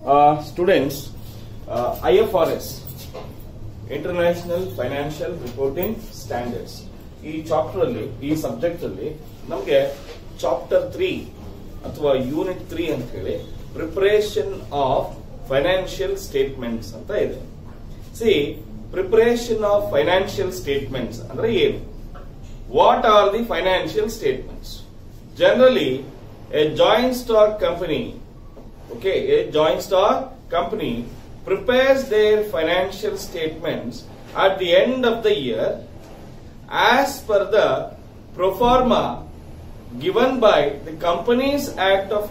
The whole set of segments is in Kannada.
Students I F R S international financial reporting standards ಈ ಚಾಪ್ಟರ್ ಅಲ್ಲಿ ಈ ಸಬ್ಜೆಕ್ಟ್ ಅಲ್ಲಿ ನಮಗೆ ಚಾಪ್ಟರ್ ತ್ರೀ ಅಥವಾ ಯೂನಿಟ್ ತ್ರೀ ಅಂತ ಹೇಳಿ ಪ್ರಿಪರೇಷನ್ ಆಫ್ ಫೈನಾನ್ಷಿಯಲ್ ಸ್ಟೇಟ್ಮೆಂಟ್ಸ್ ಅಂತ ಇದೆ see preparation of financial statements ಅಂದ್ರೆ ಏನು what are the financial statements generally a joint stock company okay a joint stock company prepares their financial statements at the end of the year as per the pro forma given by the companies act of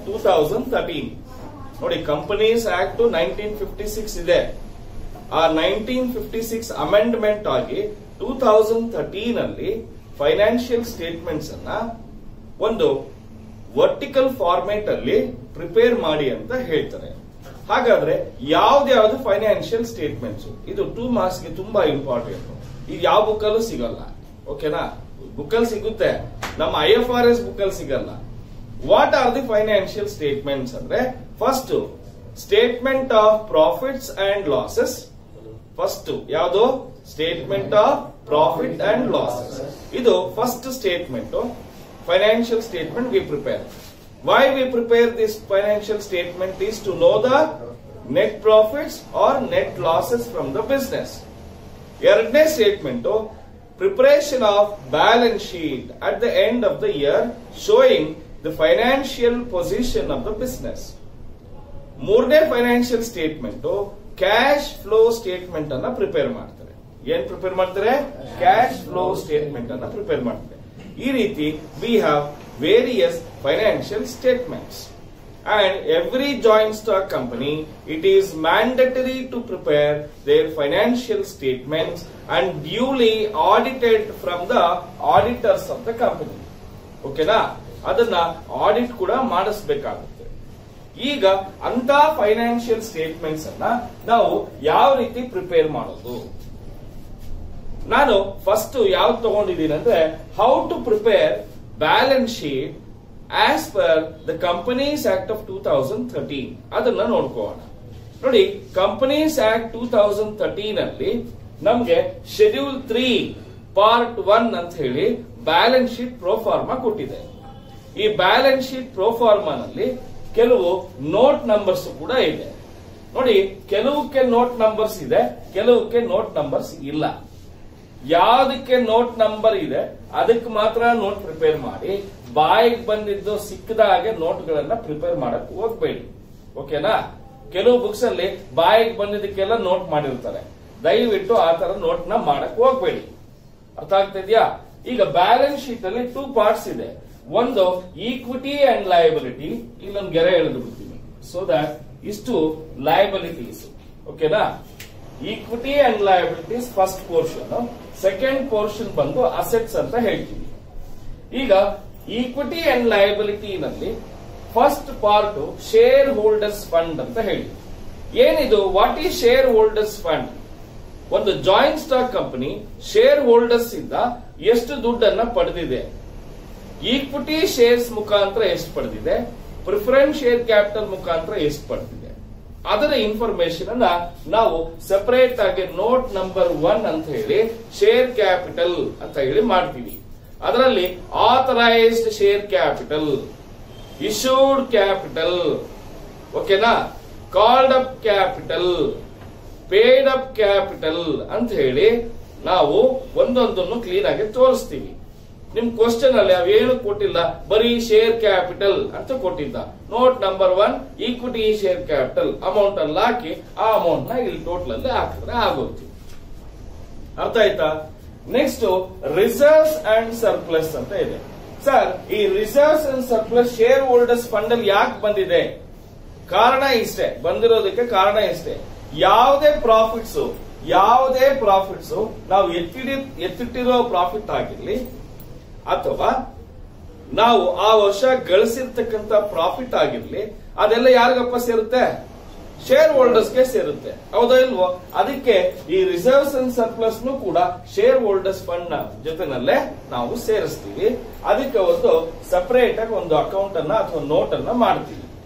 2013 ನೋಡಿ companies act nineteen fifty six ಇದೆ ಆ ನೈನ್ಟೀನ್ ಫಿಫ್ಟಿ ಸಿಕ್ಸ್ ಅಮೆಂಡ್ಮೆಂಟ್ ಆಗಿ ಟೂ ತೌಸಂಡ್ ಥರ್ಟೀನ್ ಅಲ್ಲಿ ಫೈನಾನ್ಷಿಯಲ್ ಸ್ಟೇಟ್ಮೆಂಟ್ಸ್ ಅನ್ನ ಒಂದು ವರ್ಟಿಕಲ್ ಫಾರ್ಮೇಟ್ ಅಲ್ಲಿ ಪ್ರಿಪೇರ್ ಮಾಡಿ ಅಂತ ಹೇಳ್ತಾರೆ ಹಾಗಾದ್ರೆ ಯಾವ್ದ್ಯಾವ್ದು ಫೈನಾನ್ಷಿಯಲ್ ಸ್ಟೇಟ್ಮೆಂಟ್ಸ್ ಇದು ಟೂ ಮಾರ್ಕ್ಸ್ ಗೆ ತುಂಬಾ ಇಂಪಾರ್ಟೆಂಟ್ ಇದು ಯಾವ ಬುಕ್ ಅಲ್ಲೂ ಸಿಗಲ್ಲ ಓಕೆನಾ ಬುಕ್ ಅಲ್ಲಿ ಸಿಗುತ್ತೆ ನಮ್ಮ I F R S book ಅಲ್ಲಿ ಸಿಗಲ್ಲ what are the financial statements ಅಂದ್ರೆ first statement of profits and losses first ಯಾವುದು statement of profit and losses ಇದು first statement financial statement we prepare why we prepare this financial statement is to know the net profits or net losses from the business ಎರಡನೇ statement preparation of balance sheet at the end of the year showing the financial position of the business ಮೂರನೇ financial statement cash flow statement ಅನ್ನ ಪ್ರಿಪೇರ್ ಮಾಡ್ತಾರೆ ಏನ್ ಪ್ರಿಪೇರ್ ಮಾಡ್ತಾರೆ ಕ್ಯಾಶ್ ಫ್ಲೋ ಸ್ಟೇಟ್ಮೆಂಟ್ ಅನ್ನ ಪ್ರಿಪೇರ್ ಮಾಡ್ತಾರೆ ಈ ರೀತಿ we have various financial statements and every joint stock company it is mandatory to prepare their financial statements and duly audited from the auditors of the company ಓಕೆನಾ ಅದನ್ನ ಆಡಿಟ್ ಕೂಡ ಮಾಡಿಸ್ಬೇಕಾಗುತ್ತೆ ಈಗ ಅಂತ ಫೈನಾನ್ಷಿಯಲ್ ಸ್ಟೇಟ್ಮೆಂಟ್ಸ್ ಅನ್ನ ನಾವು ಯಾವ ರೀತಿ ಪ್ರಿಪೇರ್ ಮಾಡೋದು ನಾನು ಫಸ್ಟ್ ಯಾವ್ದು ತಗೊಂಡಿದ್ದೀನಿ ಅಂದ್ರೆ how to prepare balance sheet as per the companies act of two thousand thirteen ಅದನ್ನ ನೋಡ್ಕೋಣ ನೋಡಿ companies act two thousand thirteen ಅಲ್ಲಿ ನಮ್ಗೆ ಶೆಡ್ಯೂಲ್ ತ್ರೀ ಪಾರ್ಟ್ ಒನ್ ಅಂತ ಹೇಳಿ ಬ್ಯಾಲೆನ್ಸ್ ಶೀಟ್ ಪ್ರೋಫಾರ್ಮಾ ಕೊಟ್ಟಿದೆ ಈ ಬ್ಯಾಲೆನ್ಸ್ ಶೀಟ್ ಪ್ರೋಫಾರ್ಮಾನಲ್ಲಿ ಕೆಲವು ನೋಟ್ ನಂಬರ್ಸ್ ಕೂಡ ಇದೆ ನೋಡಿ ಕೆಲವಕ್ಕೆ ನೋಟ್ ನಂಬರ್ಸ್ ಇದೆ ಕೆಲವಕ್ಕೆ ನೋಟ್ ನಂಬರ್ಸ್ ಇಲ್ಲ ಯಾವ್ದಕ್ಕೆ ನೋಟ್ ನಂಬರ್ ಇದೆ ಅದಕ್ಕೆ ಮಾತ್ರ ನೋಟ್ ಪ್ರಿಪೇರ್ ಮಾಡಿ ಬಾಯಿಗೆ ಬಂದಿದ್ದು ಸಿಕ್ಕದ ಹಾಗೆ ನೋಟ್ಗಳನ್ನ ಪ್ರಿಪೇರ್ ಮಾಡಕ್ ಹೋಗ್ಬೇಡಿ ಓಕೆನಾ ಕೆಲವು ಬುಕ್ಸ್ ಅಲ್ಲಿ ಬಾಯಿಗೆ ಬಂದಿದ್ದಕ್ಕೆಲ್ಲ ನೋಟ್ ಮಾಡಿರ್ತಾರೆ ದಯವಿಟ್ಟು ಆ ತರ ನೋಟ್ ನ ಮಾಡಕ್ ಹೋಗ್ಬೇಡಿ ಅರ್ಥ ಆಗ್ತಿದ್ಯಾ ಈಗ ಬ್ಯಾಲೆನ್ಸ್ ಶೀಟ್ ಅಲ್ಲಿ ಟೂ ಪಾರ್ಟ್ಸ್ ಇದೆ ಒಂದು ಈಕ್ವಿಟಿ ಅಂಡ್ ಲಯಬಿಲಿಟಿ ಇಲ್ಲೊಂದು ಗೆರೆ ಎಳೆದು ಬಿಡ್ತೀನಿ ಸೊ ದಟ್ ಇಷ್ಟು ಲಯಬಿಲಿಟೀಸ್ ಓಕೆನಾ equity and liabilities first portion second portion ಬಂದು ಅಸೆಟ್ಸ್ ಅಂತ ಹೇಳ್ತೀವಿ ಈಗ ಈಕ್ವಿಟಿ ಅಂಡ್ ಲಯಬಿಲಿಟಿನಲ್ಲಿ first part shareholders fund ಅಂತ ಹೇಳಿ ಏನಿದು what is shareholders fund ಒಂದು joint stock company shareholders ಇಂದ ಎಷ್ಟು ದುಡ್ಡನ್ನ ಪಡೆದಿದೆ ಈಕ್ವಿಟಿ ಶೇರ್ಸ್ ಮುಖಾಂತರ ಎಷ್ಟು ಪಡೆದಿದೆ ಪ್ರಿಫರೆನ್ಸ್ ಶೇರ್ ಕ್ಯಾಪಿಟಲ್ ಮುಖಾಂತರ ಎಷ್ಟು ಪಡೆದಿದೆ ಅದರ ಇನ್ಫಾರ್ಮೇಶನ್ ಅನ್ನ ನಾವು ಸೆಪರೇಟ್ ಆಗಿ ನೋಟ್ ನಂಬರ್ ಒನ್ ಅಂತ ಹೇಳಿ ಶೇರ್ ಕ್ಯಾಪಿಟಲ್ ಅಂತ ಹೇಳಿ ಮಾಡ್ತೀವಿ ಅದರಲ್ಲಿ authorised share capital issued capital ಓಕೆನಾ called up capital paid up capital ಅಂತ ಹೇಳಿ ನಾವು ಒಂದೊಂದನ್ನು ಕ್ಲೀನ್ ಆಗಿ ತೋರಿಸ್ತೀವಿ ನಿಮ್ ಕ್ವಶನ್ ಅಲ್ಲಿ ಅವೇನು ಕೊಟ್ಟಿಲ್ಲ ಬರೀ ಶೇರ್ ಕ್ಯಾಪಿಟಲ್ ಅಂತ ಕೊಟ್ಟಿದ್ದ note number one equity share capital amount ಅಲ್ಲಿ ಹಾಕಿ ಆ ಅಮೌಂಟ್ ನ ಇಲ್ಲಿ ಟೋಟಲ್ ಅಲ್ಲಿ ಹಾಕಿದ್ರೆ ಆಗೋಗ್ತೀವಿ ಅರ್ಥ ಆಯ್ತಾ ನೆಕ್ಸ್ಟ್ ರಿಸರ್ವ್ಸ್ ಅಂಡ್ ಸರ್ಪ್ಲಸ್ ಅಂತ ಇದೆ ಸರ್ ಈ reserves and surplus shareholders fund ಅಲ್ಲಿ ಯಾಕೆ ಬಂದಿದೆ ಕಾರಣ ಇಷ್ಟೇ ಬಂದಿರೋದಕ್ಕೆ ಕಾರಣ ಇಷ್ಟೇ ಯಾವುದೇ ಪ್ರಾಫಿಟ್ಸ್ ಯಾವುದೇ ಪ್ರಾಫಿಟ್ಸ್ ನಾವು ಎತ್ತಿಡಿ ಎತ್ತಿಟ್ಟಿರೋ ಪ್ರಾಫಿಟ್ ಆಗಿರ್ಲಿ ಅಥವಾ ನಾವು ಆ ವರ್ಷ ಗಳಿಸಿರ್ತಕ್ಕಂಥ ಪ್ರಾಫಿಟ್ ಆಗಿರ್ಲಿ ಅದೆಲ್ಲ ಯಾರಿಗಪ್ಪ ಸೇರುತ್ತೆ ಶೇರ್ ಹೋಲ್ಡರ್ಸ್ಗೆ ಸೇರುತ್ತೆ ಹೌದಾ ಇಲ್ವೋ ಅದಕ್ಕೆ ಈ ರಿಸರ್ವ್ಸ್ ಅಂಡ್ ಸರ್ಪ್ಲಸ್ ಕೂಡ ಶೇರ್ ಹೋಲ್ಡರ್ಸ್ ಫಂಡ್ ನ ಜೊತೆನಲ್ಲೇ ನಾವು ಸೇರಿಸ್ತೀವಿ ಅದಕ್ಕೆ ಒಂದು ಸಪರೇಟ್ ಆಗಿ ಒಂದು ಅಕೌಂಟ್ ಅನ್ನ ಅಥವಾ ನೋಟ್ ಅನ್ನ ಮಾಡ್ತೀವಿ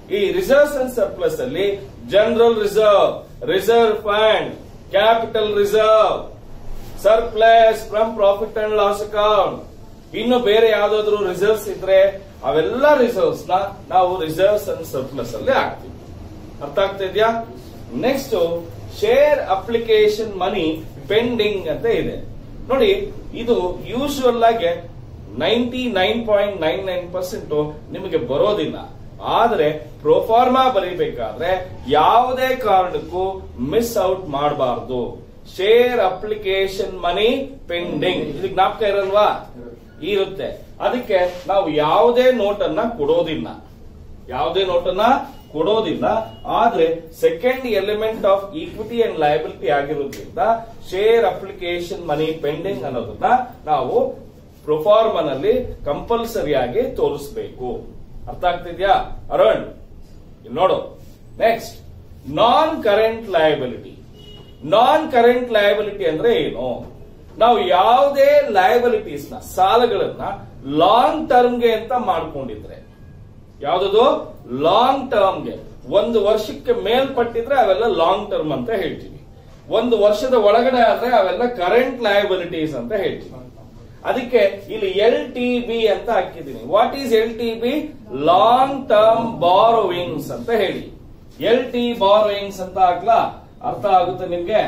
ಈ ರಿಸರ್ವ್ಸ್ ಅಂಡ್ ಸರ್ಪ್ಲಸ್ ಅಲ್ಲಿ general reserve reserve fund capital reserve surplus from profit and loss account ಇನ್ನು ಬೇರೆ ಯಾವ್ದಾದ್ರು ರಿಸರ್ವ್ಸ್ ಇದ್ರೆ ಅವೆಲ್ಲ ರಿಸರ್ವ್ಸ್ ನ ನಾವು ರಿಸರ್ವ್ಸ್ ಅಂಡ್ ಸರ್ಪ್ಲಸ್ ಅಲ್ಲಿ ಹಾಕ್ತೀವಿ ಅರ್ಥ ಆಗ್ತಾ ಇದೆಯಾ next share application money pending ಅಂತ ಇದೆ ನೋಡಿ ಇದು ಯೂಶುವಲ್ ಆಗಿ ninety nine point nine nine percent ನಿಮಗೆ ಬರೋದಿಲ್ಲ ಆದ್ರೆ ಪ್ರೊಫಾರ್ಮಾ ಬರೀಬೇಕಾದ್ರೆ ಯಾವುದೇ ಕಾರಣಕ್ಕೂ ಮಿಸ್ ಔಟ್ ಮಾಡಬಾರ್ದು ಶೇರ್ ಅಪ್ಲಿಕೇಶನ್ ಮನಿ ಪೆಂಡಿಂಗ್ ಇದು ಜ್ಞಾಪಕ ಇರಲ್ವಾ ಇರುತ್ತೆ ಅದಕ್ಕೆ ನಾವು ಯಾವುದೇ ನೋಟನ್ನ ಕೊಡೋದಿಲ್ಲ ಯಾವುದೇ ನೋಟನ್ನ ಕೊಡೋದಿಲ್ಲ ಆದ್ರೆ second element of equity and liability ಆಗಿರೋದ್ರಿಂದ ಶೇರ್ ಅಪ್ಲಿಕೇಶನ್ ಮನಿ ಪೆಂಡಿಂಗ್ ಅನ್ನೋದನ್ನ ನಾವು ಪ್ರೊಫಾರ್ಮನಲ್ಲಿ ಕಂಪಲ್ಸರಿ ಆಗಿ ತೋರಿಸಬೇಕು ಅರ್ಥ ಆಗ್ತಿದ್ಯಾ ಅರುಣ್ ಇಲ್ಲಿ ನೋಡು next non current liability non current liability ಅಂದ್ರೆ ಏನು ನಾವು ಯಾವುದೇ ಲಯಬಿಲಿಟೀಸ್ ನ ಸಾಲಗಳನ್ನ ಲಾಂಗ್ ಟರ್ಮ್ಗೆ ಅಂತ ಮಾಡ್ಕೊಂಡಿದ್ರೆ ಯಾವ್ದದು ಲಾಂಗ್ ಟರ್ಮ್ಗೆ ಒಂದು ವರ್ಷಕ್ಕೆ ಮೇಲ್ಪಟ್ಟಿದ್ರೆ ಅವೆಲ್ಲ ಲಾಂಗ್ ಟರ್ಮ್ ಅಂತ ಹೇಳ್ತೀವಿ ಒಂದು ವರ್ಷದ ಒಳಗಡೆ ಆದ್ರೆ ಅವೆಲ್ಲ ಕರೆಂಟ್ ಲಯಬಿಲಿಟೀಸ್ ಅಂತ ಹೇಳ್ತೀವಿ ಅದಕ್ಕೆ ಇಲ್ಲಿ ಎಲ್ ಟಿ ಬಿ ಅಂತ ಹಾಕಿದ್ದೀನಿ what is L T B long term borrowings ಅಂತ ಹೇಳಿ ಎಲ್ ಟಿ ಬಾರೋವಿಂಗ್ಸ್ ಅಂತ ಹಾಕ್ಲಾ ಅರ್ಥ ಆಗುತ್ತೆ ನಿಮ್ಗೆ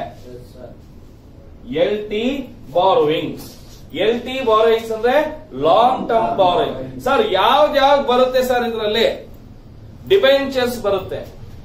L T borrowings L T borrowings ಅಂದ್ರೆ ಲಾಂಗ್ ಟರ್ಮ್ ಬಾರೋವಿಂಗ್ ಸರ್ ಯಾವ್ದು ಯಾವ್ದು ಬರುತ್ತೆ ಸರ್ ಇದರಲ್ಲಿ ಡಿಬೆಂಚರ್ಸ್ ಬರುತ್ತೆ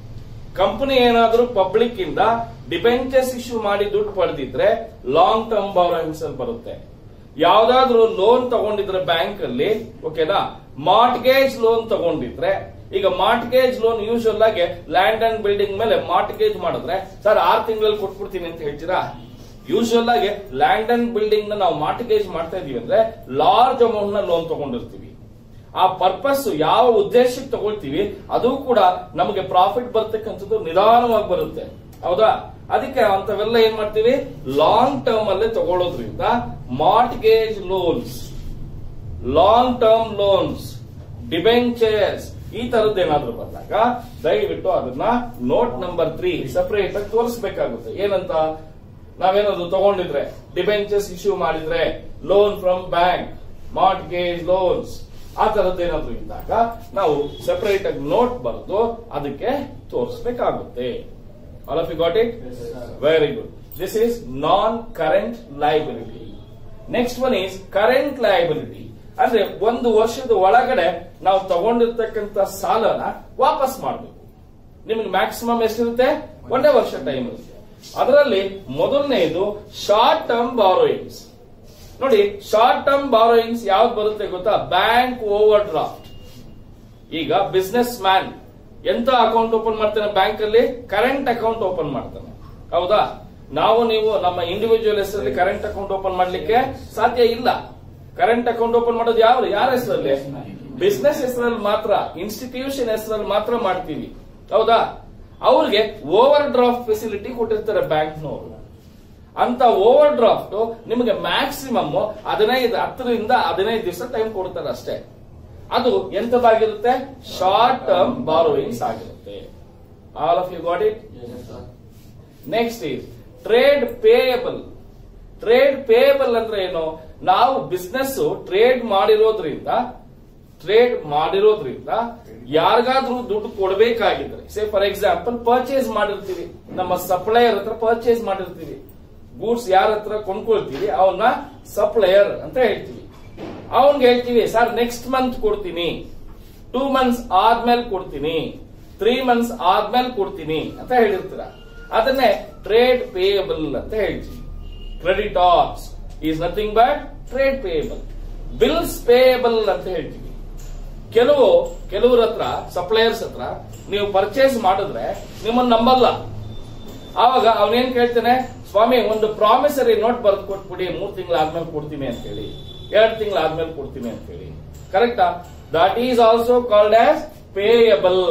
ಕಂಪನಿ ಏನಾದ್ರೂ ಪಬ್ಲಿಕ್ ಇಂದ ಡಿಬೆಂಚರ್ಸ್ ಇಶ್ಯೂ ಮಾಡಿ ದುಡ್ಡು ಪಡೆದಿದ್ರೆ ಲಾಂಗ್ ಟರ್ಮ್ ಬಾರೋವಿಂಗ್ಸ್ ಅಲ್ಲಿ ಬರುತ್ತೆ ಯಾವ್ದಾದ್ರು ಲೋನ್ ತಗೊಂಡಿದ್ರೆ ಬ್ಯಾಂಕ್ ಅಲ್ಲಿ ಓಕೆನಾ ಮಾರ್ಟ್ಗೇಜ್ ಲೋನ್ ತಗೊಂಡಿದ್ರೆ ಈಗ ಮಾರ್ಟ್ಗೇಜ್ ಲೋನ್ ಯೂಶುವಲ್ ಆಗಿ ಲ್ಯಾಂಡ್ ಅಂಡ್ ಬಿಲ್ಡಿಂಗ್ ಮೇಲೆ ಮಾರ್ಟ್ಗೇಜ್ ಮಾಡಿದ್ರೆ ಸರ್ ಆರ್ ತಿಂಗಳಲ್ಲಿ ಕೊಟ್ಬಿಡ್ತೀನಿ ಅಂತ ಹೇಳ್ತೀರಾ ಯೂಶುವಲ್ ಆಗಿ ಲ್ಯಾಂಡ್ ಅಂಡ್ ಬಿಲ್ಡಿಂಗ್ ನ ನಾವು ಮಾರ್ಟ್ಗೇಜ್ ಮಾಡ್ತಾ ಇದೀವಿ ಅಂದ್ರೆ ಲಾರ್ಜ್ ಅಮೌಂಟ್ ನ ಲೋನ್ ತಗೊಂಡಿರ್ತೀವಿ ಆ ಪರ್ಪಸ್ ಯಾವ ಉದ್ದೇಶಕ್ಕೆ ತಗೊಳ್ತೀವಿ ಅದು ಕೂಡ ನಮಗೆ ಪ್ರಾಫಿಟ್ ಬರ್ತಕ್ಕಂಥದ್ದು ನಿಧಾನವಾಗಿ ಬರುತ್ತೆ ಹೌದಾ ಅದಕ್ಕೆ ಅಂತವೆಲ್ಲ ಏನ್ ಮಾಡ್ತೀವಿ ಲಾಂಗ್ ಟರ್ಮ್ ಅಲ್ಲೇ ತಗೊಳ್ಳೋದ್ರಿಂದ mortgage loans long term loans debentures ಈ ತರದ್ದು ಏನಾದ್ರೂ ಬಂದಾಗ ದಯವಿಟ್ಟು ಅದನ್ನ ನೋಟ್ ನಂಬರ್ ತ್ರೀ ಸಪರೇಟ್ ಆಗಿ ತೋರಿಸಬೇಕಾಗುತ್ತೆ ಏನಂತ ನಾವೇನಾದ್ರು ತಗೊಂಡಿದ್ರೆ ಡಿಬೆಂಚರ್ಸ್ ಇಶ್ಯೂ ಮಾಡಿದ್ರೆ loan from bank mortgage loans ಆ ತರದ್ದು ಏನಾದ್ರು ಇದ್ದಾಗ ನಾವು ಸಪರೇಟ್ ಆಗಿ ನೋಟ್ ಬರೆದು ಅದಕ್ಕೆ ತೋರಿಸಬೇಕಾಗುತ್ತೆ all of you got it very good this is non current liability next one is current liability ಅಂದ್ರೆ ಒಂದು ವರ್ಷದ ಒಳಗಡೆ ನಾವು ತಗೊಂಡಿರ್ತಕ್ಕಂಥ ಸಾಲನ ವಾಪಸ್ ಮಾಡಬೇಕು ನಿಮ್ಗೆ ಮ್ಯಾಕ್ಸಿಮಮ್ ಎಷ್ಟಿರುತ್ತೆ ಒಂದೇ ವರ್ಷ ಟೈಮ್ ಇರುತ್ತೆ ಅದರಲ್ಲಿ ಮೊದಲನೆಯದು ಶಾರ್ಟ್ ಟರ್ಮ್ ಬಾರೋಯಿಂಗ್ಸ್ ನೋಡಿ ಶಾರ್ಟ್ ಟರ್ಮ್ ಬಾರೋಯಿಂಗ್ಸ್ ಯಾವ್ದು ಬರುತ್ತೆ ಗೊತ್ತಾ ಬ್ಯಾಂಕ್ ಓವರ್ ಡ್ರಾಫ್ಟ್ ಈಗ ಬಿಸ್ನೆಸ್ ಮ್ಯಾನ್ ಎಂತ ಅಕೌಂಟ್ ಓಪನ್ ಮಾಡ್ತಾನೆ ಬ್ಯಾಂಕ್ ಅಲ್ಲಿ ಕರೆಂಟ್ ಅಕೌಂಟ್ ಓಪನ್ ಮಾಡ್ತಾನೆ ಹೌದಾ ನಾವು ನೀವು ನಮ್ಮ ಇಂಡಿವಿಜುವಲ್ ಹೆಸರಲ್ಲಿ ಕರೆಂಟ್ ಅಕೌಂಟ್ ಓಪನ್ ಮಾಡ್ಲಿಕ್ಕೆ ಸಾಧ್ಯ ಇಲ್ಲ ಕರೆಂಟ್ ಅಕೌಂಟ್ ಓಪನ್ ಮಾಡೋದು ಯಾವ ಯಾರ ಹೆಸರಲ್ಲಿ ಬಿಸ್ನೆಸ್ ಹೆಸರಲ್ಲಿ ಮಾತ್ರ ಇನ್ಸ್ಟಿಟ್ಯೂಷನ್ ಹೆಸರಲ್ಲಿ ಮಾತ್ರ ಮಾಡ್ತೀವಿ ಹೌದಾ ಅವ್ರಿಗೆ ಓವರ್ ಡ್ರಾಫ್ಟ್ ಫೆಸಿಲಿಟಿ ಕೊಟ್ಟಿರ್ತಾರೆ ಬ್ಯಾಂಕ್ನವರು ಅಂತ ಓವರ್ ಡ್ರಾಫ್ಟ್ ನಿಮಗೆ ಮ್ಯಾಕ್ಸಿಮಮ್ ಹದಿನೈದು ಹತ್ತರಿಂದ ಹದಿನೈದು ದಿವಸ ಟೈಮ್ ಕೊಡ್ತಾರೆ ಅಷ್ಟೇ ಅದು ಎಂತದಾಗಿರುತ್ತೆ ಶಾರ್ಟ್ ಟರ್ಮ್ ಬಾರೋಯಿಂಗ್ಸ್ ಆಗಿರುತ್ತೆ all of you got it next is trade payable trade payable ಅಂದ್ರೆ ಏನು ನಾವು ಬಿಸ್ನೆಸ್ ಟ್ರೇಡ್ ಮಾಡಿರೋದ್ರಿಂದ ಟ್ರೇಡ್ ಮಾಡಿರೋದ್ರಿಂದ ಯಾರಿಗಾದ್ರೂ ದುಡ್ಡು ಕೊಡಬೇಕಾಗಿದ್ರೆ ಸೇ ಫಾರ್ ಎಕ್ಸಾಂಪಲ್ ಪರ್ಚೇಸ್ ಮಾಡಿರ್ತೀವಿ ನಮ್ಮ ಸಪ್ಲೈಯರ್ ಹತ್ರ ಪರ್ಚೇಸ್ ಮಾಡಿರ್ತೀವಿ ಗೂಡ್ಸ್ ಯಾರ ಹತ್ರ ಕೊಂಡ್ಕೊಳ್ತೀವಿ ಅವನ್ನ ಸಪ್ಲೈಯರ್ ಅಂತ ಹೇಳ್ತೀವಿ ಅವನ್ಗೆ ಹೇಳ್ತೀವಿ ಸರ್ ನೆಕ್ಸ್ಟ್ ಮಂತ್ ಕೊಡ್ತೀನಿ ಟೂ ಮಂತ್ಸ್ ಆದ್ಮೇಲೆ ಕೊಡ್ತೀನಿ ತ್ರೀ ಮಂತ್ಸ್ ಆದ್ಮೇಲೆ ಕೊಡ್ತೀನಿ ಅಂತ ಹೇಳಿರ್ತೀರ ಅದನ್ನೇ ಟ್ರೇಡ್ ಪೇಯಬಲ್ ಅಂತ ಹೇಳ್ತೀವಿ creditors is nothing but trade payable bills payable ಅಂತ ಹೇಳ್ತೀವಿ ಕೆಲವು ಕೆಲವ್ರ ಹತ್ರ ಸಪ್ಲೈಯರ್ಸ್ ಹತ್ರ ನೀವು ಪರ್ಚೇಸ್ ಮಾಡಿದ್ರೆ ನಿಮ್ಮನ್ನ ನಂಬಲ್ಲ ಆವಾಗ ಅವನೇನ್ ಕೇಳ್ತಾನೆ ಸ್ವಾಮಿ ಒಂದು ಪ್ರಾಮಿಸರಿ ನೋಟ್ ಬರೆದು ಕೊಟ್ಬಿಡಿ ಮೂರ್ ತಿಂಗಳಾದ್ಮೇಲೆ ಕೊಡ್ತೀನಿ ಅಂತ ಹೇಳಿ ಎರಡ್ ತಿಂಗಳಾದ್ಮೇಲೆ ಕೊಡ್ತೀನಿ ಅಂತ ಹೇಳಿ ಕರೆಕ್ಟಾ that is also called as payable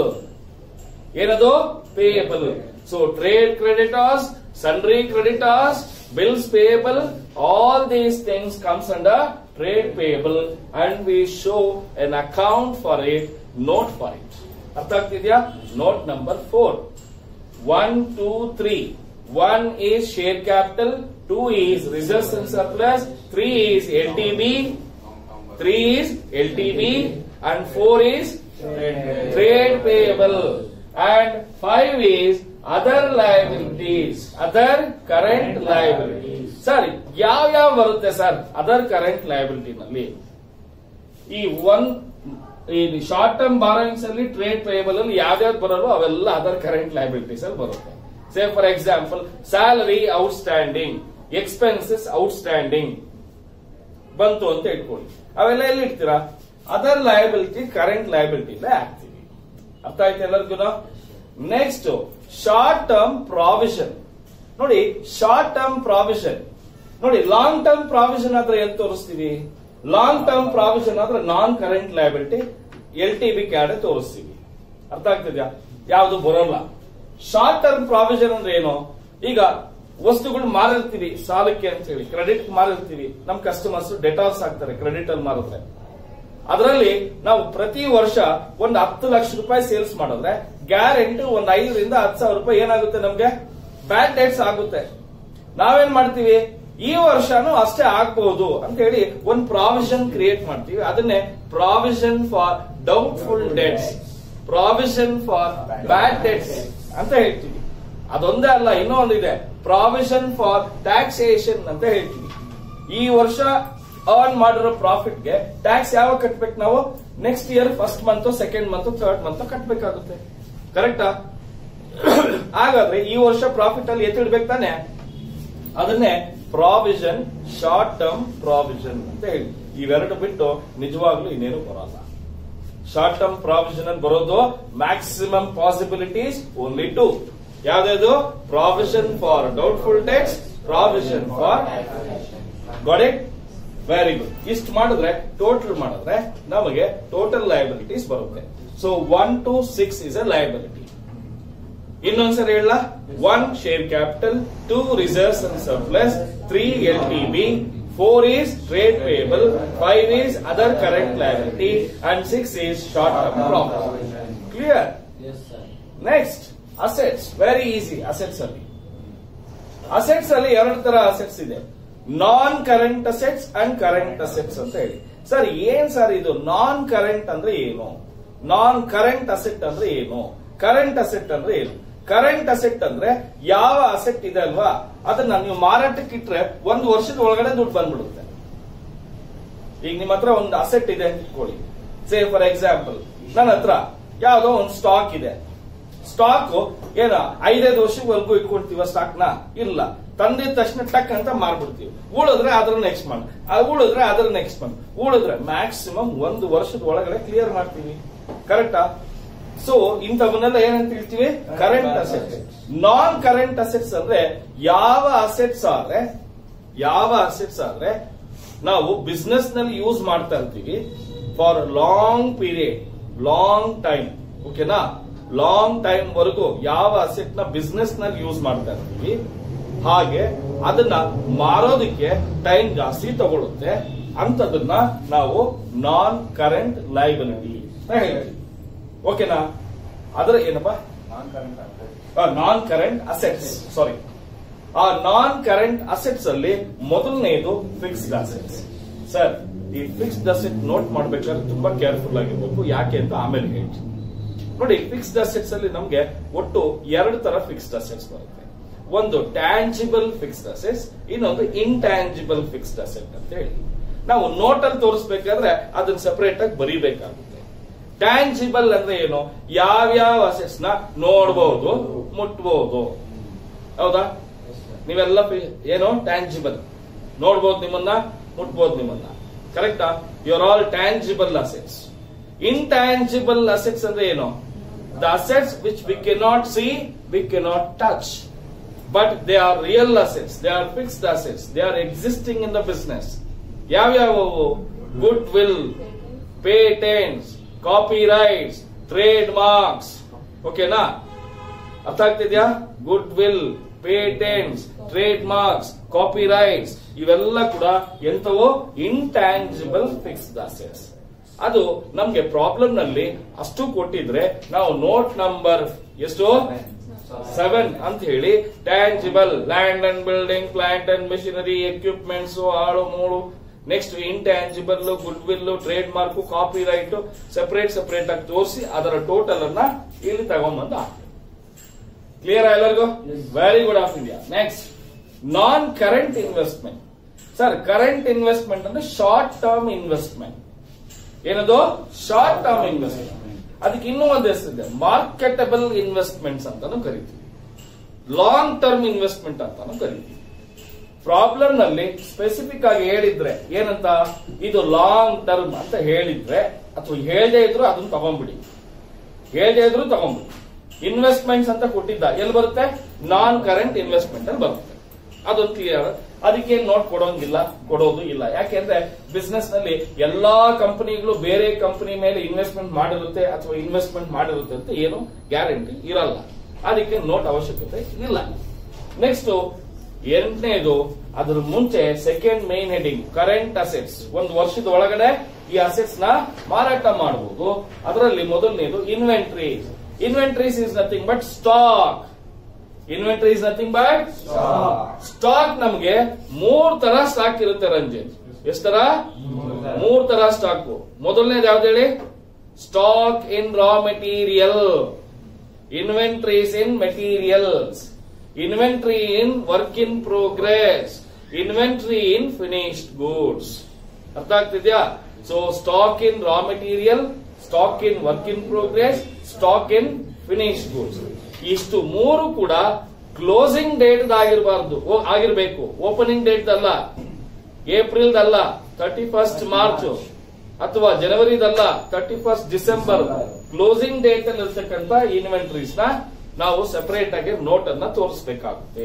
ಏನದು payable so trade creditors sundry creditors bills payable all these things comes under trade payable and we show an account for it note for it ಅರ್ಥ ಆಗ್ತಿದ್ಯಾ note number four one two three one is share capital two is reserves and surplus three is L T B three is L T B and four is trade payable and five is other liabilities other current liabilities sir ಯಾವ ಯಾವ ಬರುತ್ತೆ ಸರ್ ಅದರ್ ಕರೆಂಟ್ ಲಯಬಿಲಿಟಿ ನಲ್ಲಿ ಈ ಒನ್ ಈ ಶಾರ್ಟ್ ಟರ್ಮ್ ಬಾರೋಯಿಂಗ್ಸ್ ಅಲ್ಲಿ ಟ್ರೇಡ್ ಪೇಯಬಲ್ ಅಲ್ಲಿ ಯಾವ್ಯಾವ್ದು ಬರೋದು ಅವೆಲ್ಲ ಅದರ್ ಕರೆಂಟ್ ಲಯಬಿಲಿಟೀಸ್ ಅಲ್ಲಿ ಬರುತ್ತೆ say for example salary outstanding expenses outstanding ಬಂತು ಅಂತ ಇಟ್ಕೊಳ್ಳಿ ಅವೆಲ್ಲ ಎಲ್ಲಿ ಇಡ್ತೀರಾ ಅದರ್ ಲಯಬಿಲಿಟಿ ಕರೆಂಟ್ ಲಯಬಿಲಿಟಿ ಹಾಕ್ತೀವಿ ಅರ್ಥ ಆಯ್ತು ಎಲ್ಲರಿಗೂ ನೆಕ್ಸ್ಟ್ ಶಾರ್ಟ್ ಟರ್ಮ್ ಪ್ರಾವಿಷನ್ ನೋಡಿ ಶಾರ್ಟ್ ಟರ್ಮ್ ಪ್ರಾವಿಷನ್ ನೋಡಿ ಲಾಂಗ್ ಟರ್ಮ್ ಪ್ರಾವಿಷನ್ ಆದ್ರೆ ಎಲ್ಲಿ ತೋರಿಸ್ತೀವಿ ಲಾಂಗ್ ಟರ್ಮ್ ಪ್ರಾವಿಷನ್ ಆದ್ರೆ non current liability L T B ಕ್ಯಾಡ್ ತೋರಿಸ್ತೀವಿ ಅರ್ಥ ಆಗ್ತಿದ್ಯಾ ಯಾವುದು ಬರೋಲ್ಲ ಶಾರ್ಟ್ ಟರ್ಮ್ ಪ್ರಾವಿಷನ್ ಅಂದ್ರೆ ಏನು ಈಗ ವಸ್ತುಗಳು ಮಾರಿರ್ತೀವಿ ಸಾಲಕ್ಕೆ ಅಂತ ಹೇಳಿ ಕ್ರೆಡಿಟ್ ಮಾರಿರ್ತೀವಿ ನಮ್ ಕಸ್ಟಮರ್ಸ್ ಡೆಟಾಲ್ಸ್ ಆಗ್ತಾರೆ ಕ್ರೆಡಿಟ್ ಅಲ್ಲಿ ಮಾರಿದ್ರೆ ಅದರಲ್ಲಿ ನಾವು ಪ್ರತಿ ವರ್ಷ ಒಂದು ಹತ್ತು ಲಕ್ಷ ರೂಪಾಯಿ ಸೇಲ್ಸ್ ಮಾಡಿದ್ರೆ ಗ್ಯಾರಂಟಿ ಒಂದ್ ಐದರಿಂದ ಹತ್ತು ಸಾವಿರ ರೂಪಾಯಿ ಏನಾಗುತ್ತೆ ನಮ್ಗೆ ಬ್ಯಾಡ್ ಡೇಟ್ಸ್ ಆಗುತ್ತೆ ನಾವೇನ್ ಮಾಡ್ತೀವಿ ಈ ವರ್ಷನೂ ಅಷ್ಟೇ ಆಗ್ಬಹುದು ಅಂತ ಹೇಳಿ ಒಂದು ಪ್ರಾವಿಷನ್ ಕ್ರಿಯೇಟ್ ಮಾಡ್ತೀವಿ ಅದನ್ನೇ provision for doubtful debts provision for bad debts ಅಂತ ಹೇಳ್ತೀವಿ ಅದೊಂದೇ ಅಲ್ಲ ಇನ್ನೂ ಒಂದಿದೆ ಪ್ರಾವಿಷನ್ ಫಾರ್ ಟ್ಯಾಕ್ಸೇಷನ್ ಅಂತ ಹೇಳ್ತೀವಿ ಈ ವರ್ಷ ಅರ್ನ್ ಮಾಡಿರೋ ಪ್ರಾಫಿಟ್ ಗೆ ಟ್ಯಾಕ್ಸ್ ಯಾವಾಗ ಕಟ್ಬೇಕು ನಾವು next year first month second month third month ಕಟ್ಬೇಕಾಗುತ್ತೆ ಕರೆಕ್ಟಾ ಹಾಗಾದ್ರೆ ಈ ವರ್ಷ ಪ್ರಾಫಿಟ್ ಅಲ್ಲಿ ಎತ್ತಿಡ್ಬೇಕು ತಾನೆ ಅದನ್ನೇ ಪ್ರಾವಿಷನ್ ಶಾರ್ಟ್ ಟರ್ಮ್ ಪ್ರಾವಿಷನ್ ಅಂತ ಹೇಳಿ ಇವೆರಡು ಬಿಟ್ಟು ನಿಜವಾಗ್ಲೂ ಇನ್ನೇನು ಬರಲ್ಲ ಶಾರ್ಟ್ ಟರ್ಮ್ ಪ್ರಾವಿಷನ್ ಅಲ್ಲಿ ಬರೋದು ಮ್ಯಾಕ್ಸಿಮಮ್ ಪಾಸಿಬಿಲಿಟೀಸ್ ಓನ್ಲಿ ಟು ಯಾವ್ದು provision for doubtful debts provision for got it very good ಇಷ್ಟು ಮಾಡಿದ್ರೆ ಟೋಟಲ್ ಮಾಡಿದ್ರೆ ನಮಗೆ ಟೋಟಲ್ ಲಯಬಿಲಿಟೀಸ್ ಬರುತ್ತೆ so one two six is a liability ಇನ್ನೊಂದ್ಸರಿ ಹೇಳ one share capital two reserves and surplus three L T B four is trade payable five is other current liability and six is short term profit clear Yes, sir. Next assets very easy assets ಅಲ್ಲಿ ಅಸೆಟ್ಸ್ ಅಲ್ಲಿ ಎರಡು ತರ ಅಸೆಟ್ಸ್ ಇದೆ non current assets and current assets ಅಂತ ಹೇಳಿ ಸರ್ ಏನ್ ಸರ್ ಇದು ನಾನ್ ಕರೆಂಟ್ ಅಂದ್ರೆ ಏನು ನಾನ್ ಕರೆಂಟ್ ಅಸೆಟ್ ಅಂದ್ರೆ ಏನು ಕರೆಂಟ್ ಅಸೆಟ್ ಅಂದ್ರೆ ಏನು ಕರೆಂಟ್ ಅಸೆಟ್ ಅಂದ್ರೆ ಯಾವ ಅಸೆಟ್ ಇದೆ ಅಲ್ವಾ ಅದನ್ನ ನೀವು ಮಾರಾಟಕ್ಕೆ ಇಟ್ರೆ ಒಂದು ವರ್ಷದ ಒಳಗಡೆ ದುಡ್ಡು ಬಂದ್ಬಿಡುತ್ತೆ ಈಗ ನಿಮ್ಮ ಹತ್ರ ಒಂದು ಅಸೆಟ್ ಇದೆ ಅಂತ ಇಟ್ಕೊಳ್ಳಿ ಸೇ ಫಾರ್ ಎಕ್ಸಾಂಪಲ್ ನನ್ನ ಹತ್ರ ಯಾವ್ದೋ ಒಂದು ಸ್ಟಾಕ್ ಇದೆ ಸ್ಟಾಕ್ ಏನ ಐದೈದು ವರ್ಷವರೆಗೂ ಇಟ್ಕೊಳ್ತೀವ ಸ್ಟಾಕ್ ನ ಇಲ್ಲ ತಂದಿದ ತಕ್ಷಣ ಟಕ್ ಅಂತ ಮಾರ್ಬಿಡ್ತೀವಿ ಉಳಿದ್ರೆ ಅದ್ರ ನೆಕ್ಸ್ಟ್ ಮಂತ್ ಉಳಿದ್ರೆ ಅದ್ರ ನೆಕ್ಸ್ಟ್ ಮಂತ್ ಉಳಿದ್ರೆ ಮ್ಯಾಕ್ಸಿಮಮ್ ಒಂದು ವರ್ಷದ ಒಳಗಡೆ ಕ್ಲಿಯರ್ ಮಾಡ್ತೀವಿ ಕರೆಕ್ಟಾ ಸೊ ಇಂಥವನ್ನೆಲ್ಲ ಏನಂತ ಹೇಳ್ತೀವಿ current assets non current assets ಅಂದ್ರೆ ಯಾವ ಅಸೆಟ್ಸ್ ಆದ್ರೆ ಯಾವ ಅಸೆಟ್ಸ್ ಆದ್ರೆ ನಾವು ಬಿಸ್ನೆಸ್ ನಲ್ಲಿ ಯೂಸ್ ಮಾಡ್ತಾ ಇರ್ತೀವಿ for long period long time ಓಕೆನಾ ಲಾಂಗ್ ಟೈಮ್ ವರೆಗೂ ಯಾವ ಅಸೆಟ್ ನ ಬಿಸ್ನೆಸ್ ನಲ್ಲಿ ಯೂಸ್ ಮಾಡ್ತಾ ಇರ್ತೀವಿ ಹಾಗೆ ಅದನ್ನ ಮಾರೋದಕ್ಕೆ ಟೈಮ್ ಜಾಸ್ತಿ ತಗೊಳುತ್ತೆ ಅಂತದನ್ನ ನಾವು ನಾನ್ ಕರೆಂಟ್ ಲೈಬಿಲಿಟಿ ಅಂತ ಹೇಳ್ತೀವಿ ಓಕೆನಾ ಅದರ ಏನಪ್ಪಾ ನಾನ್ ಕರೆಂಟ್ ಅಸೆಟ್ಸ್ ಸಾರಿ ಆ ನಾನ್ ಕರೆಂಟ್ ಅಸೆಟ್ಸ್ ಅಲ್ಲಿ ಮೊದಲನೇದು ಫಿಕ್ಸ್ಡ್ ಅಸೆಟ್ಸ್ ಸರ್ ಈ ಫಿಕ್ಸ್ಡ್ ಅಸೆಟ್ ನೋಟ್ ಮಾಡ್ಬೇಕಾದ್ರೆ ತುಂಬಾ ಕೇರ್ಫುಲ್ ಆಗಿರ್ಬೇಕು ಯಾಕೆ ಅಂತ ಆಮೇಲೆ ಹೇಳ್ತೀನಿ ನೋಡಿ ಫಿಕ್ಸ್ಡ್ ಅಸೆಟ್ಸ್ ಅಲ್ಲಿ ನಮ್ಗೆ ಒಟ್ಟು ಎರಡು ತರ ಫಿಕ್ಸ್ಡ್ ಅಸೆಟ್ಸ್ ಬರುತ್ತೆ ಒಂದು ಟ್ಯಾಂಜಿಬಲ್ ಫಿಕ್ಸ್ಡ್ ಅಸೆಟ್ಸ್ ಇನ್ನೊಂದು ಇಂಟ್ಯಾಂಜಿಬಲ್ ಫಿಕ್ಸ್ಡ್ ಅಸೆಟ್ ಅಂತ ಹೇಳಿ ನಾವು ನೋಟ್ ಅಲ್ಲಿ ತೋರಿಸ್ಬೇಕಾದ್ರೆ ಅದನ್ನ ಸಪರೇಟ್ ಆಗಿ ಬರೀಬೇಕಾಗುತ್ತೆ ಟ್ಯಾಂಜಿಬಲ್ ಅಂದ್ರೆ ಏನು ಯಾವ್ಯಾವ ಅಸೆಟ್ಸ್ ನ ನೋಡಬಹುದು ಮುಟ್ಬಹುದು ಹೌದಾ Yes, sir. ನೀವೆಲ್ಲ ಫಿ- ಏನು ಟ್ಯಾಂಜಿಬಲ್ ನೋಡ್ಬೋದು ನಿಮ್ಮನ್ನ ಮುಟ್ಬೋದು ನಿಮ್ಮನ್ನ ಕರೆಕ್ಟಾ your all tangible assets intangible assets ಅಂದ್ರೆ ಏನು the assets which we cannot see we cannot touch but they are real assets they are fixed assets they are existing in the business ಯಾವ್ಯಾವವು goodwill patents copyrights trademarks ಓಕೆನಾ ಅರ್ಥ ಆಗ್ತಿದ್ಯಾ goodwill patents trademarks copyrights ಇವೆಲ್ಲ ಕೂಡ ಎಂತವೋ ಇಂಟ್ಯಾಂಜಿಬಲ್ ಫಿಕ್ಸ್ಡ್ ಅಸೆಟ್ಸ್ ಅದು ನಮ್ಗೆ ಪ್ರಾಬ್ಲಮ್ ನಲ್ಲಿ ಅಷ್ಟು ಕೊಟ್ಟಿದ್ರೆ ನಾವು ನೋಟ್ ನಂಬರ್ ಎಷ್ಟು ಸೆವೆನ್ ಅಂತ ಹೇಳಿ tangible land and building plant and machinery equipments ಆಳು ಮೂಳು next intangible goodwill trademark copyright separate separate ಆಗಿ ತೋರಿಸಿ ಅದರ ಟೋಟಲ್ ಅನ್ನ ಇಲ್ಲಿ ತಗೊಂಡ್ಬಂದು ಹಾಕ್ತೀವಿ ಕ್ಲಿಯರ್ ಎಲ್ಲರಿಗೂ very good of India next non current investment sir current investment ಅಂದ್ರೆ ಶಾರ್ಟ್ ಟರ್ಮ್ ಇನ್ವೆಸ್ಟ್ಮೆಂಟ್ ಏನದು ಶಾರ್ಟ್ ಟರ್ಮ್ ಇನ್ವೆಸ್ಟ್ಮೆಂಟ್ ಅದಕ್ಕೆ ಇನ್ನೂ ಒಂದು ಹೆಸರಿದೆ ಮಾರ್ಕೆಟಬಲ್ ಇನ್ವೆಸ್ಟ್ಮೆಂಟ್ಸ್ ಅಂತಾನು ಕರಿತೀವಿ ಲಾಂಗ್ ಟರ್ಮ್ ಇನ್ವೆಸ್ಟ್ಮೆಂಟ್ ಅಂತಾನು ಕರಿತೀವಿ ಪ್ರಾಬ್ಲಮ್ ನಲ್ಲಿ ಸ್ಪೆಸಿಫಿಕ್ ಆಗಿ ಹೇಳಿದ್ರೆ ಏನಂತ ಇದು ಲಾಂಗ್ ಟರ್ಮ್ ಅಂತ ಹೇಳಿದ್ರೆ ಅಥವಾ ಹೇಳದೇ ಇದ್ರು ಅದನ್ನ ತಗೊಂಡ್ಬಿಡಿ ಹೇಳದೇ ಇದ್ರು ತಗೊಂಡ್ಬಿಡಿ ಇನ್ವೆಸ್ಟ್ಮೆಂಟ್ಸ್ ಅಂತ ಕೊಟ್ಟಿದ್ದ ಎಲ್ಲಿ ಬರುತ್ತೆ ನಾನ್ ಕರೆಂಟ್ ಇನ್ವೆಸ್ಟ್ಮೆಂಟ್ ಅಲ್ಲಿ ಬರುತ್ತೆ ಅದೊಂದು ಕ್ಲಿಯರ್ ಅದಕ್ಕೆ ನೋಟ್ ಕೊಡೋಂಗಿಲ್ಲ ಕೊಡೋದು ಇಲ್ಲ ಯಾಕೆಂದ್ರೆ ಬಿಸ್ನೆಸ್ ನಲ್ಲಿ ಎಲ್ಲಾ ಕಂಪನಿಗಳು ಬೇರೆ ಕಂಪನಿ ಮೇಲೆ ಇನ್ವೆಸ್ಟ್ಮೆಂಟ್ ಮಾಡಿರುತ್ತೆ ಅಥವಾ ಇನ್ವೆಸ್ಟ್ಮೆಂಟ್ ಮಾಡಿರುತ್ತೆ ಅಂತ ಏನು ಗ್ಯಾರಂಟಿ ಇರಲ್ಲ ಅದಕ್ಕೆ ನೋಟ್ ಅವಶ್ಯಕತೆ ಇಲ್ಲ ನೆಕ್ಸ್ಟ್ ಎರಡನೇದು ಅದ್ರ ಮುಂಚೆ second main heading current assets ಒಂದು ವರ್ಷದ ಒಳಗಡೆ ಈ ಅಸೆಟ್ಸ್ ನ ಮಾರಾಟ ಮಾಡಬಹುದು ಅದರಲ್ಲಿ ಮೊದಲನೇದು inventory inventories is nothing but stock inventory is nothing but stock ನಮ್ಗೆ ಮೂರ್ ತರ ಸ್ಟಾಕ್ ಇರುತ್ತೆ ರಂಜಿತ್ ಎಷ್ಟ್ ತರ ಮೂರ್ ತರ ಸ್ಟಾಕ್ ಮೊದಲನೇದು ಯಾವ್ದು ಹೇಳಿ stock in raw material inventories in materials inventory in work in progress inventory in finished goods ಅರ್ಥ ಆಗ್ತಿದ್ಯಾ so stock in raw material stock in work in progress stock in finished goods ಇಷ್ಟು ಮೂರು ಕೂಡ ಕ್ಲೋಸಿಂಗ್ ಡೇಟ್ ಆಗಿರಬಾರ್ದು ಆಗಿರ್ಬೇಕು ಓಪನಿಂಗ್ ಡೇಟ್ ಅಲ್ಲ ಏಪ್ರಿಲ್ ಅಲ್ಲ ತರ್ಟಿ ಫಸ್ಟ್ ಮಾರ್ಚ್ ಅಥವಾ ಜನವರಿದಲ್ಲ thirty first December closing date ಅಲ್ಲಿ ಇರ್ತಕ್ಕಂಥ ಇನ್ವೆಂಟ್ರೀಸ್ ನ ನಾವು ಸೆಪರೇಟ್ ಆಗಿ ನೋಟ್ ಅನ್ನ ತೋರಿಸಬೇಕಾಗುತ್ತೆ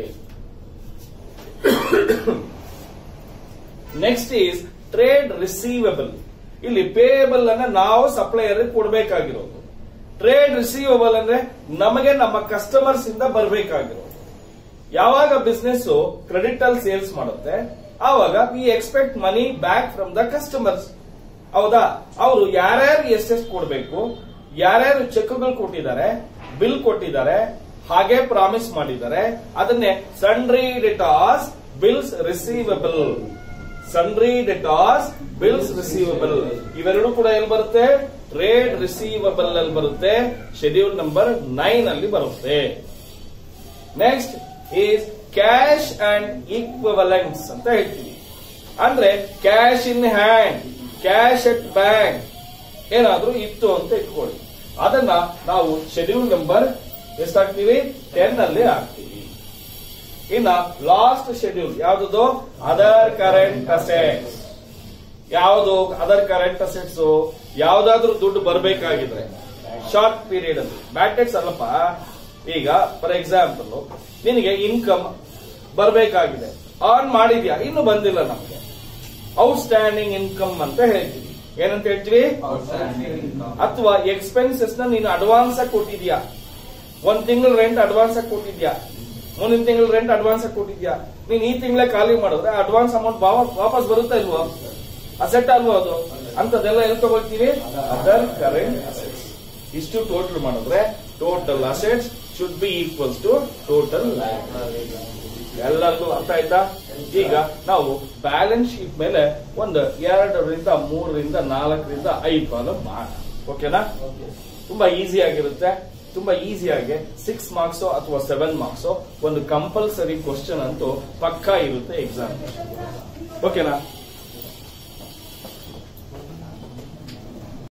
ನೆಕ್ಸ್ಟ್ ಈಸ್ ಟ್ರೇಡ್ ರಿಸೀವಬಲ್ ಇಲ್ಲಿ ಪೇಯಬಲ್ ಅನ್ನ ನಾವು ಸಪ್ಲೈಯರ್ ಕೊಡಬೇಕಾಗಿರೋದು ಟ್ರೇಡ್ ರಿಸೀವಬಲ್ ಅಂದ್ರೆ ನಮಗೆ ನಮ್ಮ ಕಸ್ಟಮರ್ಸ್ ಇಂದ ಬರಬೇಕಾಗಿರೋದು ಯಾವಾಗ ಬಿಸ್ನೆಸ್ ಕ್ರೆಡಿಟ್ ಅಲ್ಲಿ ಸೇಲ್ಸ್ ಮಾಡುತ್ತೆ ಆವಾಗ we expect money back from the customers ಹೌದಾ ಅವರು ಯಾರ್ಯಾರು ಎಷ್ಟೆಷ್ಟು ಕೊಡಬೇಕು ಯಾರ್ಯಾರು ಚೆಕ್ಗಳು ಕೊಟ್ಟಿದ್ದಾರೆ ಬಿಲ್ ಕೊಟ್ಟಿದ್ದಾರೆ ಹಾಗೆ ಪ್ರಾಮಿಸ್ ಮಾಡಿದ್ದಾರೆ ಅದನ್ನೇ sundry debtors bills receivable sundry debtors bills receivable ಇವೆರಡು ಕೂಡ ಎಲ್ಲಿ ಬರುತ್ತೆ ಟ್ರೇಡ್ ರಿಸೀವಬಲ್ ಅಲ್ಲಿ ಬರುತ್ತೆ ಶೆಡ್ಯೂಲ್ ನಂಬರ್ ನೈನ್ ಅಲ್ಲಿ ಬರುತ್ತೆ next is cash and equivalents ಅಂತ ಹೇಳ್ತೀವಿ ಅಂದ್ರೆ cash in hand cash at bank ಏನಾದ್ರೂ ಇತ್ತು ಅಂತ ಇಟ್ಕೊಳ್ಳಿ ಅದನ್ನ ನಾವು ಶೆಡ್ಯೂಲ್ ನಂಬರ್ ಎಷ್ಟಾಗ್ತೀವಿ ಟೆನ್ ಅಲ್ಲಿ ಹಾಕ್ತೀವಿ ಇನ್ನ ಲಾಸ್ಟ್ ಶೆಡ್ಯೂಲ್ ಯಾವ್ದು ಅದರ್ ಕರೆಂಟ್ ಅಸೆಟ್ಸ್ ಯಾವುದು ಅದರ್ ಕರೆಂಟ್ ಅಸೆಟ್ಸ್ ಯಾವ್ದಾದ್ರೂ ದುಡ್ಡು ಬರಬೇಕಾಗಿದ್ರೆ ಶಾರ್ಟ್ ಪೀರಿಯಡ್ ಅಲ್ಲಿ ಬ್ಯಾಟೆಟ್ಸ್ ಅಲ್ಲಪ್ಪ ಈಗ ಫಾರ್ ಎಕ್ಸಾಂಪಲ್ ನಿನಗೆ ಇನ್ಕಮ್ ಬರಬೇಕಾಗಿದೆ ಆನ್ ಮಾಡಿದ್ಯಾ ಇನ್ನು ಬಂದಿಲ್ಲ ನಮಗೆ ಔಟ್ಸ್ಟ್ಯಾಂಡಿಂಗ್ ಇನ್ಕಮ್ ಅಂತ ಹೇಳ್ತೀವಿ ಏನಂತ ಹೇಳ್ತೀವಿ ಅಥವಾ ಎಕ್ಸ್ಪೆನ್ಸಸ್ ನ ನೀನು ಅಡ್ವಾನ್ಸ್ ಆಗಿ ಕೊಟ್ಟಿದ್ಯಾ ಒಂದ್ ತಿಂಗಳ ರೆಂಟ್ ಅಡ್ವಾನ್ಸ್ ಆಗಿ ಕೊಟ್ಟಿದ್ಯಾ ಮುಂದಿನ ತಿಂಗಳ ರೆಂಟ್ ಅಡ್ವಾನ್ಸ್ ಆಗಿ ಕೊಟ್ಟಿದ್ಯಾ ನೀನ್ ಈ ತಿಂಗಳೇ ಖಾಲಿ ಮಾಡಿದ್ರೆ ಅಡ್ವಾನ್ಸ್ ಅಮೌಂಟ್ ವಾಪಸ್ ಬರುತ್ತಾ ಇಲ್ವೋ ಅಸೆಟ್ ಅಲ್ವೋ ಅದು ಅಂತದೆಲ್ಲ ಎಲ್ಲಿ ತಗೊಳ್ತೀವಿ ಅದರ್ ಕರೆಂಟ್ ಅಸೆಟ್ಸ್ ಇಷ್ಟು ಟೋಟಲ್ ಮಾಡಿದ್ರೆ total assets should be equals to total ಎಲ್ಲರಿಗೂ ಅರ್ಥ ಆಯ್ತಾ ಈಗ ನಾವು ಬ್ಯಾಲೆನ್ಸ್ ಶೀಟ್ ಮೇಲೆ ಒಂದು ಎರಡರಿಂದ ಮೂರರಿಂದ ನಾಲ್ಕರಿಂದ ಐದು ಕಾಲಮ್ ಮಾಡೋಣ ಓಕೆನಾ ತುಂಬಾ ಈಸಿ ಆಗಿರುತ್ತೆ ತುಂಬಾ ಈಸಿಯಾಗಿ ಸಿಕ್ಸ್ ಮಾರ್ಕ್ಸ್ ಅಥವಾ ಸೆವೆನ್ ಮಾರ್ಕ್ಸ್ ಒಂದು ಕಂಪಲ್ಸರಿ ಕ್ವಶನ್ ಅಂತೂ ಪಕ್ಕಾ ಇರುತ್ತೆ ಎಕ್ಸಾಮ್ ಓಕೆನಾ